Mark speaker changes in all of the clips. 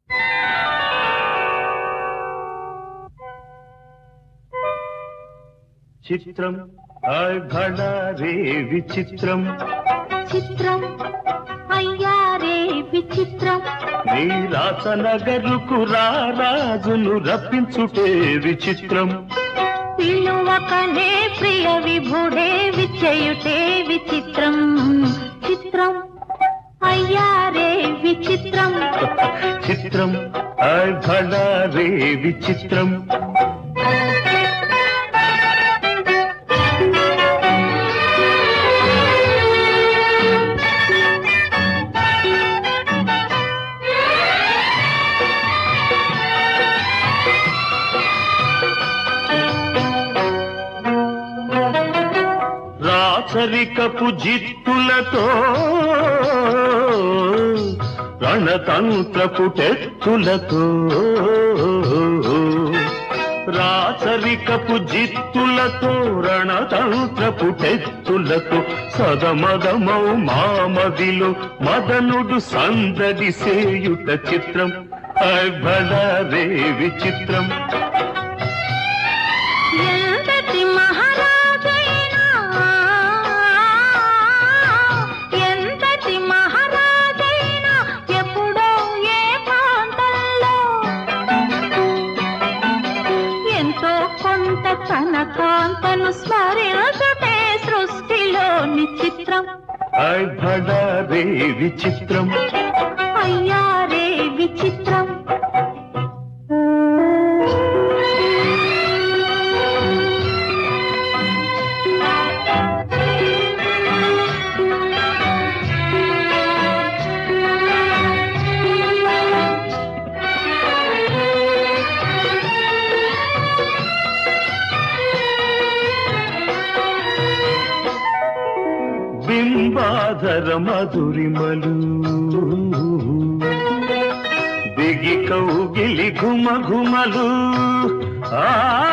Speaker 1: చిత్రం హాయ్ భళా రే విచిత్రం
Speaker 2: చిత్రం అయ్యారే విచిత్రం
Speaker 1: నీ రాసనగరుకు రారాజును రప్పించుటే విచిత్రం
Speaker 2: పిలువకనే ప్రియ విభుడే విచయుటే విచిత్రం చిత్రం అయ్యారే విచిత్రం
Speaker 1: చిత్రం హాయ్ భళా రే విచిత్రం రాచరికపు జిత్తులతో రణతంత్రపు టెత్తులతో రాచరికపు జిత్తులతో రణతంత్రపు టెత్తులతో సదమదమౌ మామదిలో మదనుడు సందడి సేయుట చిత్రం రే విచిత్రం
Speaker 2: ఎంతటి మహారాజైనా ఎంతటి మహారాజైనా ఎప్పుడో ఏ ప్రాంతంలో ఎంతో కొంత తన కాంతను స్మరించుటే సృష్టిలోని చిత్రం
Speaker 1: రే విచిత్రం
Speaker 2: అయ్యారే విచిత్రం
Speaker 1: బింబాధర మధురిమలు దిగి కౌగిలి ఘుమ ఘుమలు ఆ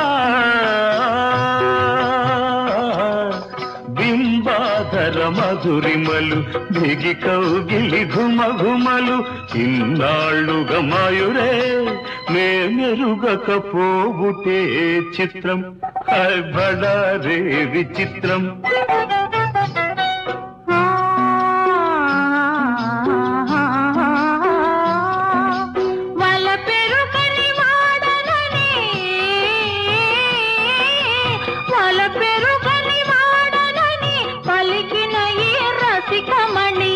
Speaker 1: బింబాధర మధురిమలు దిగి కౌగిలి ఘుమ ఘుమలు ఇన్నాళ్ళుగా మాయురే మేమెరుగకపోవుటే చిత్రం బడారే విచిత్రం
Speaker 2: వల పెరుగని వాడనని వల పెరుగని వాడనని పలికిన ఈ రసికమణి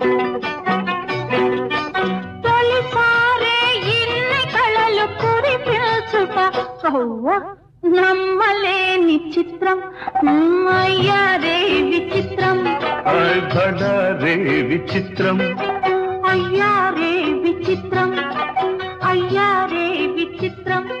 Speaker 2: తొలిసారే ఇన్ని కళలు కురిపించుట కవ్వ నమ్మలేని చిత్రం అయ్యారే విచిత్రం
Speaker 1: రే విచిత్రం
Speaker 2: అయ్యారే విచిత్రం అయ్యారే విచిత్రం